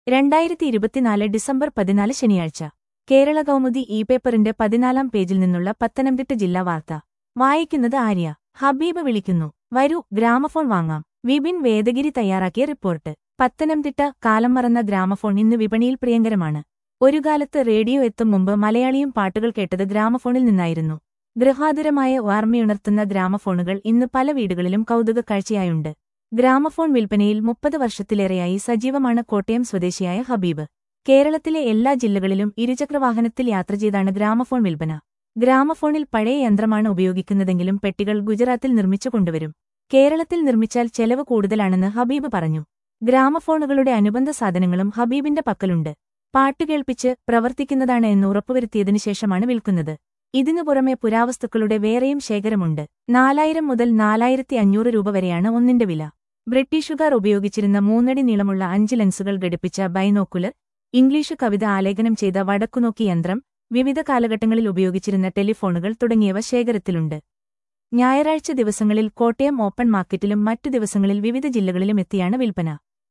രണ്ടായിരത്തി ഇരുപത്തിനാല് ഡിസംബർ പതിനാല് ശനിയാഴ്ച കേരള കൗമുദി ഇ പേപ്പറിന്റെ പതിനാലാം പേജിൽ നിന്നുള്ള പത്തനംതിട്ട ജില്ലാ വാർത്ത വായിക്കുന്നത് ആര്യ ഹബീബ് വിളിക്കുന്നു വരൂ ഗ്രാമഫോൺ വാങ്ങാം വിപിൻ വേദഗിരി തയ്യാറാക്കിയ റിപ്പോർട്ട് പത്തനംതിട്ട കാലം മറന്ന ഗ്രാമഫോൺ ഇന്ന് വിപണിയിൽ പ്രിയങ്കരമാണ് ഒരു കാലത്ത് റേഡിയോ എത്തും മുമ്പ് മലയാളിയും പാട്ടുകൾ കേട്ടത് ഗ്രാമഫോണിൽ നിന്നായിരുന്നു ഗൃഹാതുരമായ ഓർമ്മയുണർത്തുന്ന ഗ്രാമഫോണുകൾ ഇന്ന് പല വീടുകളിലും കൗതുക കാഴ്ചയായുണ്ട് ഗ്രാമഫോൺ വിൽപ്പനയിൽ മുപ്പത് വർഷത്തിലേറെയായി സജീവമാണ് കോട്ടയം സ്വദേശിയായ ഹബീബ് കേരളത്തിലെ എല്ലാ ജില്ലകളിലും ഇരുചക്രവാഹനത്തിൽ യാത്ര ചെയ്താണ് ഗ്രാമഫോൺ വിൽപ്പന ഗ്രാമഫോണിൽ പഴയ യന്ത്രമാണ് ഉപയോഗിക്കുന്നതെങ്കിലും പെട്ടികൾ ഗുജറാത്തിൽ നിർമ്മിച്ചു കൊണ്ടുവരും കേരളത്തിൽ നിർമ്മിച്ചാൽ ചെലവ് കൂടുതലാണെന്ന് ഹബീബ് പറഞ്ഞു ഗ്രാമഫോണുകളുടെ അനുബന്ധ സാധനങ്ങളും ഹബീബിന്റെ പക്കലുണ്ട് പാട്ട് കേൾപ്പിച്ച് പ്രവർത്തിക്കുന്നതാണ് എന്ന് ഉറപ്പുവരുത്തിയതിനു ശേഷമാണ് വിൽക്കുന്നത് ഇതിനു പുറമെ പുരാവസ്തുക്കളുടെ വേറെയും ശേഖരമുണ്ട് നാലായിരം മുതൽ നാലായിരത്തി അഞ്ഞൂറ് രൂപ വരെയാണ് ഒന്നിന്റെ വില ബ്രിട്ടീഷുകാർ ഉപയോഗിച്ചിരുന്ന മൂന്നടി നീളമുള്ള അഞ്ച് ലെൻസുകൾ ഘടിപ്പിച്ച ബൈനോക്കുലർ ഇംഗ്ലീഷ് കവിത ആലേഖനം ചെയ്ത വടക്കുനോക്കി യന്ത്രം വിവിധ കാലഘട്ടങ്ങളിൽ ഉപയോഗിച്ചിരുന്ന ടെലിഫോണുകൾ തുടങ്ങിയവ ശേഖരത്തിലുണ്ട് ഞായറാഴ്ച ദിവസങ്ങളിൽ കോട്ടയം ഓപ്പൺ മാർക്കറ്റിലും മറ്റു ദിവസങ്ങളിൽ വിവിധ ജില്ലകളിലും എത്തിയാണ് വിൽപ്പന